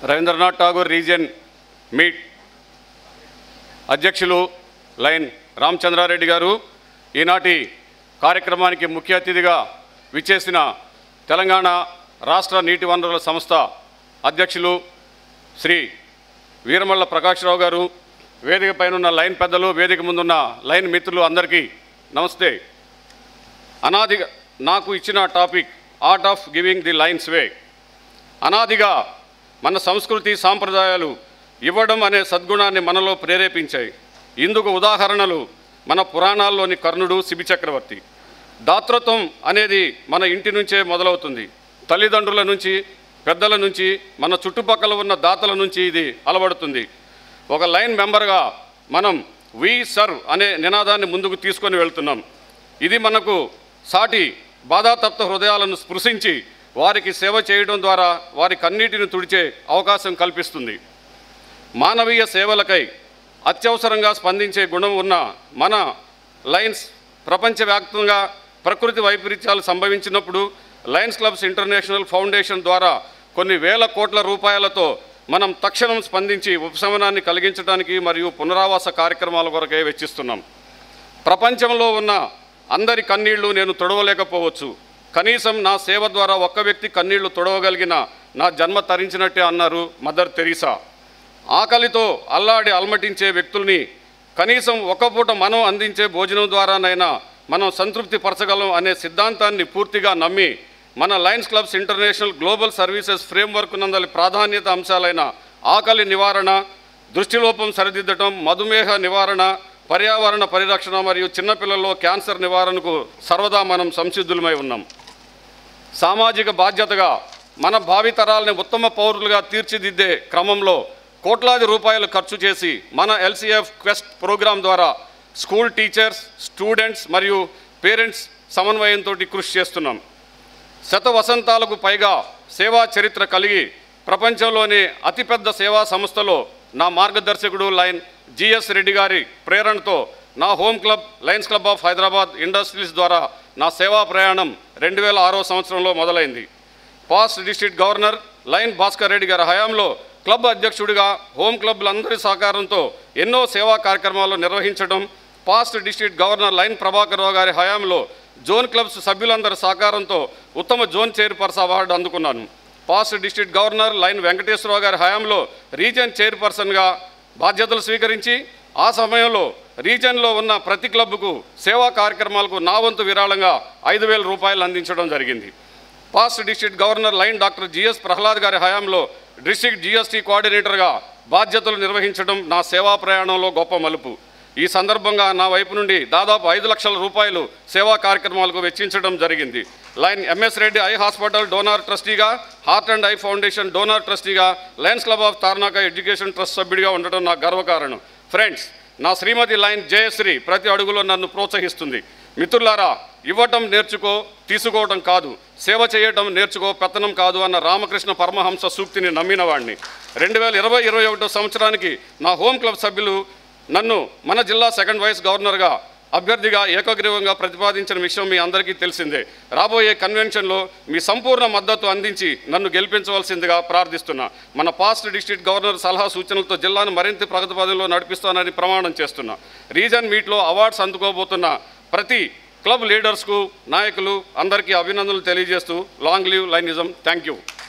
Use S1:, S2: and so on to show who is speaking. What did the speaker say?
S1: Rabindranath Tagore region meet అధ్యక్షులు lion Ramachandra Reddy గారు ఈనాటి కార్యక్రమానికి ముఖ్య అతిథిగా విచ్చేసిన తెలంగాణ రాష్ట్ర నీటి వనరుల సంస్థ అధ్యక్షులు శ్రీ వీరమల్ల ప్రకాశ్రావు గారు వేదిక పైన ఉన్న లైన్ పెద్దలు వేదిక ముందున్న లైన్ మిత్రులు అందరికీ నమస్తే అనాదిగా నాకు ఇచ్చిన topic art of giving the lions way అనాదిగా మన సంస్కృతి సాంప్రదాయాలు ఇవ్వడం అనే సద్గుణాన్ని మనలో ప్రేరేపించాయి ఇందుకు ఉదాహరణలు మన పురాణాల్లోని కర్ణుడు శిబి చక్రవర్తి దాతృత్వం అనేది మన ఇంటి నుంచే మొదలవుతుంది తల్లిదండ్రుల నుంచి పెద్దల నుంచి మన చుట్టుపక్కల ఉన్న దాతల నుంచి ఇది అలవడుతుంది ఒక లైన్ మెంబర్గా మనం వి సర్వ్ అనే నినాదాన్ని ముందుకు తీసుకొని వెళ్తున్నాం ఇది మనకు సాటి బాధాతప్త హృదయాలను స్పృశించి వారికి సేవ చేయడం ద్వారా వారి కన్నీటిని తుడిచే అవకాశం కల్పిస్తుంది మానవీయ సేవలకై అత్యవసరంగా స్పందించే గుణం ఉన్న మన లయన్స్ ప్రపంచవ్యాప్తంగా ప్రకృతి వైపరీత్యాలు సంభవించినప్పుడు లయన్స్ క్లబ్స్ ఇంటర్నేషనల్ ఫౌండేషన్ ద్వారా కొన్ని వేల కోట్ల రూపాయలతో మనం తక్షణం స్పందించి ఉపశమనాన్ని కలిగించడానికి మరియు పునరావాస కార్యక్రమాల కొరకే వెచ్చిస్తున్నాం ప్రపంచంలో ఉన్న అందరి కన్నీళ్లు నేను తొడవలేకపోవచ్చు కనీసం నా సేవ ద్వారా ఒక్క వ్యక్తి కన్నీళ్లు తొడవగలిగిన నా జన్మ తరించినట్టే అన్నారు మదర్ తెరీసా ఆకలితో అల్లాడి అల్మటించే వ్యక్తుల్ని కనీసం ఒక్క పూట మనం అందించే భోజనం ద్వారానైనా మనం సంతృప్తి పరచగలం అనే సిద్ధాంతాన్ని పూర్తిగా నమ్మి మన lions clubs international global services framework నందలి ప్రాధాన్యత అంశాలైన ఆకలి నివారణ దృష్టిలోపం సరిదిద్దటం మధుమేహ నివారణ పర్యావరణ పరిరక్షణ మరియు చిన్నపిల్లల్లో క్యాన్సర్ నివారణకు సర్వదా మనం సంసిద్ధులమై ఉన్నాం సామాజిక బాధ్యతగా మన భావితరాలని ఉత్తమ పౌరులుగా తీర్చిదిద్దే క్రమంలో కోట్లాది రూపాయలు ఖర్చు చేసి మన ఎల్సీఎఫ్ క్వెస్ట్ ప్రోగ్రాం ద్వారా స్కూల్ టీచర్స్ స్టూడెంట్స్ మరియు పేరెంట్స్ సమన్వయంతో కృషి చేస్తున్నాం శత వసంతాలకు పైగా సేవా చరిత్ర కలిగి ప్రపంచంలోని అతిపెద్ద సేవా సంస్థలో నా మార్గదర్శకుడు లైన్ జిఎస్ రెడ్డి గారి ప్రేరణతో నా home club lions club of Hyderabad industries ద్వారా నా సేవా ప్రయాణం రెండు వేల ఆరో సంవత్సరంలో మొదలైంది past district governor lion Bhaskar Reddy గారి హయాంలో క్లబ్ అధ్యక్షుడిగా హోమ్ క్లబ్లందరి సహకారంతో ఎన్నో సేవా కార్యక్రమాలు నిర్వహించడం past district governor lion Prabhakar Rao గారి హయాంలో జోన్ క్లబ్స్ సభ్యులందరి సహకారంతో ఉత్తమ జోన్ చైర్పర్సన్ అవార్డు అందుకున్నాను past district governor lion Venkateswara Rao గారి హయాంలో రీజన్ చైర్పర్సన్గా బాధ్యతలు స్వీకరించి ఆ సమయంలో రీజన్లో ఉన్న ప్రతి క్లబ్కు సేవా కార్యక్రమాలకు నా వంతు విరాళంగా ఐదు వేల రూపాయలు అందించడం జరిగింది past district governor lion doctor GS Prahlad గారి హయాంలో డిస్ట్రిక్ట్ జిఎస్టీ కోఆర్డినేటర్గా బాధ్యతలు నిర్వహించడం నా సేవా ప్రయాణంలో గొప్ప మలుపు ఈ సందర్భంగా నా వైపు నుండి దాదాపు ఐదు లక్షల రూపాయలు సేవా కార్యక్రమాలకు వెచ్చించడం జరిగింది lion MS Reddy eye hospital donor ట్రస్టీగా heart and eye foundation donor ట్రస్టీగా lions club of Tarnaka education trust సభ్యుడిగా ఉండటం నా గర్వకారణం ఫ్రెండ్స్ నా శ్రీమతి లైన్ జయశ్రీ ప్రతి అడుగులో నన్ను ప్రోత్సహిస్తుంది మిత్రులారా ఇవ్వటం నేర్చుకో తీసుకోవటం కాదు సేవ చేయటం నేర్చుకో పెత్తనం కాదు అన్న రామకృష్ణ పరమహంస సూక్తిని నమ్మిన వాడిని రెండు వేల ఇరవై ఇరవై ఒకటో సంవత్సరానికి నా హోమ్ క్లబ్ సభ్యులు నన్ను మన జిల్లా సెకండ్ వైస్ గవర్నర్గా అభ్యర్థిగా ఏకగ్రీవంగా ప్రతిపాదించిన విషయం మీ అందరికీ తెలిసిందే రాబోయే కన్వెన్షన్లో మీ సంపూర్ణ మద్దతు అందించి నన్ను గెలిపించవలసిందిగా ప్రార్థిస్తున్నా మన పాస్ట్ డిస్ట్రిక్ట్ గవర్నర్ సలహా సూచనలతో జిల్లాను మరింత ప్రగతి పదంలో నడిపిస్తానని ప్రమాణం చేస్తున్నా రీజన్ మీట్లో అవార్డ్స్ అందుకోబోతున్న ప్రతి క్లబ్ లీడర్స్కు నాయకులు అందరికీ అభినందనలు తెలియజేస్తూ long live lionism thank you